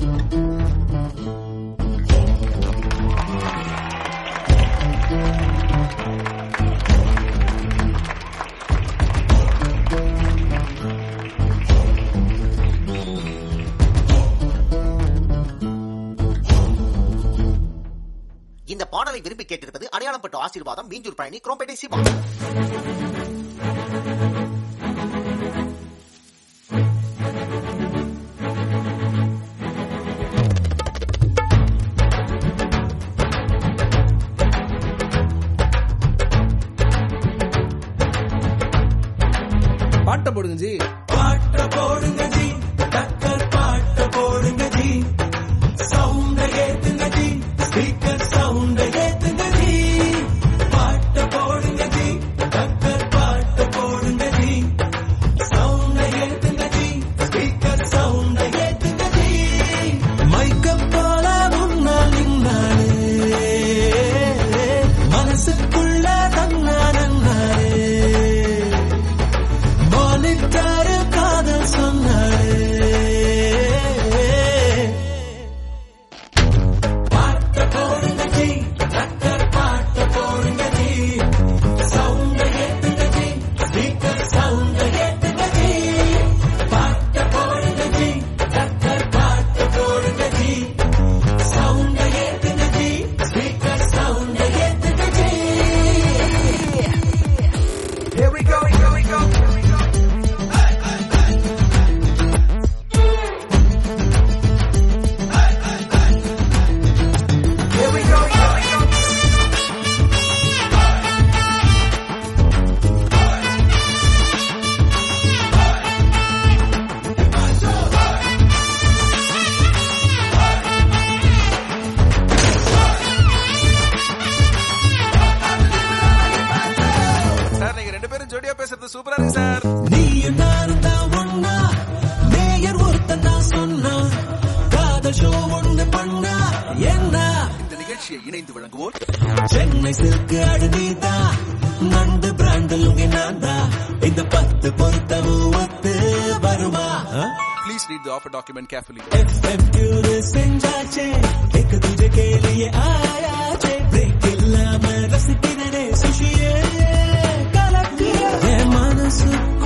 இந்த பாடலை விரும்பி கேட்டிருப்பது அடையாளம் பட்டு ஆசீர்வாதம் மீஞ்சூர் பழனி குரோம்பேட்டை சிவா பாட்டை போடுங்க ஜி பாட்ட போடுங்க ஜி டக்கர் பாட்ட போடுங்க ஜி சவுண்ட ஏத்துங்க ஜி ஸ்பீக்கர் சவுண்ட ஏத்துங்க ஜி பாட்ட போடுங்க ஜி டக்கர் பாட்ட போடுங்க ஜி சவுண்ட ஏத்துங்க ஜி ஸ்பீக்கர் சவுண்ட ஏத்துங்க ஜி மைக்க போல முன்னால் நின்னாலே மனசுக்குள்ள தன்னா நன்னாரே மானிட்டாரு காதல் சொன்னாரு பாட்ட போடுங்க ஜி டக்கர் பாட்ட போடுங்க ஜி சவுண்ட ஏத்துங்க ஜி ஸ்பீக்கர் சவுண்ட ஏத்துங்க ஜி பாட்ட போடுங்க ஜி டக்கர் பாட்ட போடுங்க ஜி சவுண்ட ஏத்துங்க ஜி ஸ்பீக்கர் சவுண்ட ஏத்துங்க ji Here we go, here we go, here we go. Here we go, here we go. Sir நீங்க ரெண்டு பேரும் ஜோடியா பேசுறது சூப்பரா இருக்கு சார் நீயும் நானும் தான் ஒண்ணா மேயர் ஒருத்தன் தான் சொன்னா காதல் ஷோ ஒண்ணு பண்ணா என்ன இந்த நிகழ்ச்சியை இணைந்து வழங்குவோர் சென்னை சில்க் அழுதிதா நண்டு பிராண்ட் லுங்கினாந்தா இந்த பத்து பொருத்தமும் ஒத்து வருமா please read the offer document carefully FM क्यूर செஞ்சாச்சே एक दूजे के लिए आयाचे ब्रेक இல்லாம ரசிக்கிறனே சுஷியே கலக்கிய என் மனசு